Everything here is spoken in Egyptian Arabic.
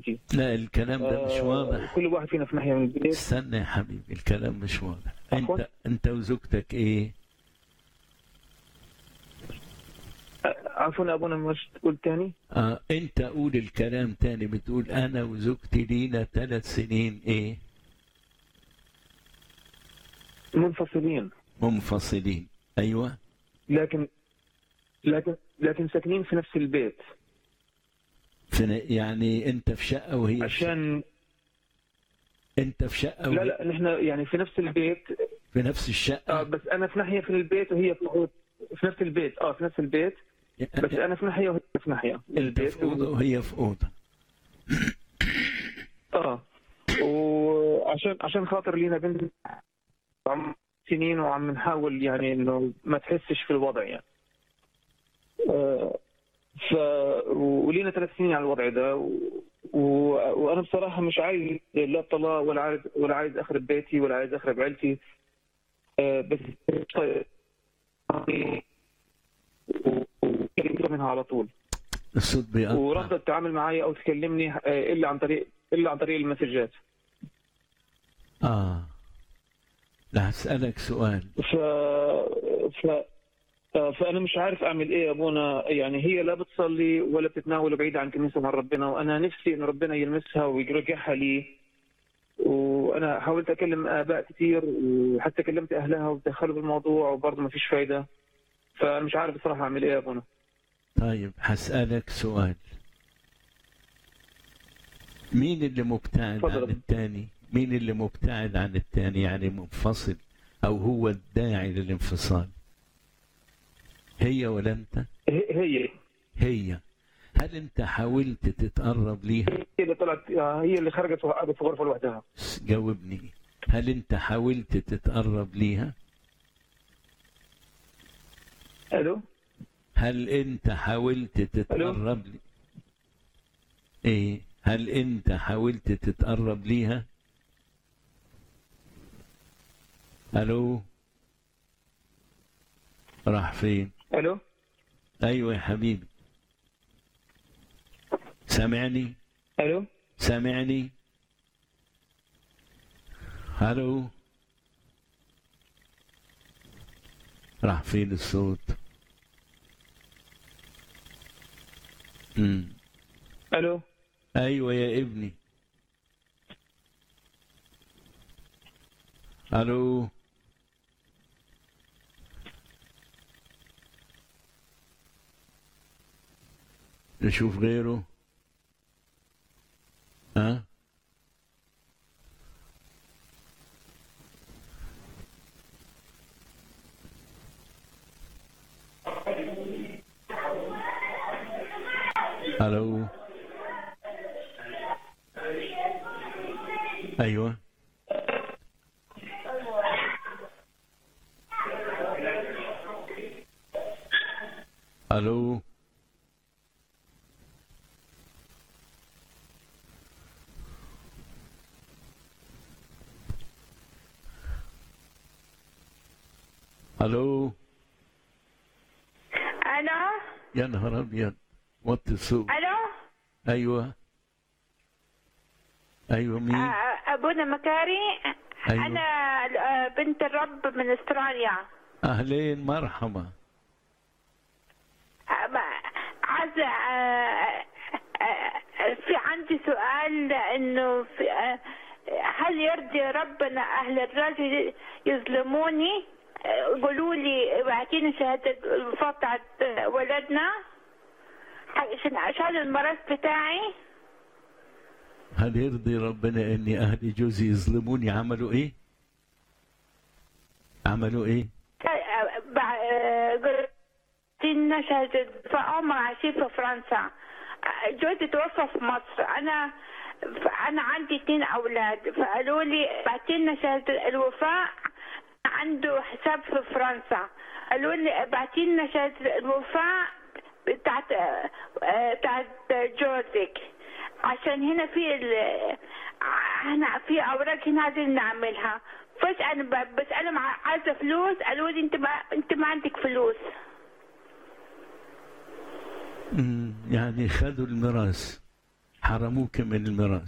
بنتي لا الكلام ده مش آه، واضح كل واحد فينا في ناحيه من البيت استنى يا حبيبي الكلام مش واضح عفواً؟ انت انت وزوجتك ايه آه، عفوا ابونا مش تقول تاني آه انت قول الكلام تاني بتقول انا وزوجتي لينا ثلاث سنين ايه منفصلين منفصلين ايوه لكن لكن لكن ساكنين في نفس البيت في يعني انت في شقه وهي في شقة. عشان انت في شقه لا وهي لا نحن يعني في نفس البيت في نفس آه الشقه بس انا في ناحيه في البيت وهي في في نفس البيت اه في نفس البيت بس انا في ناحيه وهي في ناحيه من انت البيت في اوضه وهي في اوضه اه وعشان عشان خاطر لينا بنت عم سنين وعم نحاول يعني انه ما تحسش في الوضع يعني آه، ف ولينا ثلاث سنين على الوضع ده و... و... وانا بصراحه مش عايز لا طلاق ولا عايز ولا عايز اخرب بيتي ولا عايز اخرب عيلتي آه، بس طيب و- و- منها على طول الصوت بيقطع ورافضه تتعامل معي او تكلمني آه، الا عن طريق الا عن طريق المسجات اه لا هسألك سؤال ف... ف... آه، فانا مش عارف اعمل ايه يا ابونا يعني هي لا بتصلي ولا بتتناول بعيدة عن كنيسه مع ربنا وانا نفسي ان ربنا يلمسها ويرجعها لي وانا حاولت اكلم اباء كثير وحتى كلمت اهلها ودخلوا بالموضوع وبرضه ما فيش فايده فمش عارف بصراحه اعمل ايه يا ابونا طيب هسألك سؤال مين اللي مبتعد اتفضل. عن التاني مين اللي مبتعد عن التاني يعني منفصل او هو الداعي للانفصال هي ولا انت هي هي هي هل انت حاولت تتقرب ليها هي اللي طلعت آه، هي اللي خرجت وقعدت في غرفه لوحدها س- جاوبني هل انت حاولت تتقرب ليها الو هل انت حاولت تتقرب لي ايه هل انت حاولت تتقرب ليها الو راح فين الو ايوه يا حبيبي سامعني الو سامعني الو راح فين الصوت امم الو ايوه يا ابني الو نشوف غيره ها الو ايوه الو الو الو يا نهار ابيض وطي الصوت الو ايوه ايوه مين آه، ابونا مكاري أيوة. انا آه، بنت الرب من استراليا اهلين مرحبا آه، ما- عايزه آه، آه، في عندي سؤال انه في آه، هل يرضي ربنا اهل الرجل يظلموني آه، قولوا لي ابعتيني شهاده الوفاه بتاعت ولدنا عشان عشان المرض بتاعي هل يرضي ربنا ان اهل جوزي يظلموني عملوا ايه عملوا ايه سنة شهادة فهم عايشين في فرنسا جوزي توفى في مصر أنا أنا عندي اتنين أولاد فقالوا لي بعتيلنا شهادة الوفاة عنده حساب في فرنسا قالوا لي بعتيلنا شهادة الوفاة بتاعت بتاعت جوزك عشان هنا في ال... هنا في اوراق هنا عايزين نعملها فاش انا ب- بسالهم ع- عايزه فلوس قالوا لي انت ما انت ما عندك فلوس مم، يعني خدوا الميراث حرموك من الميراث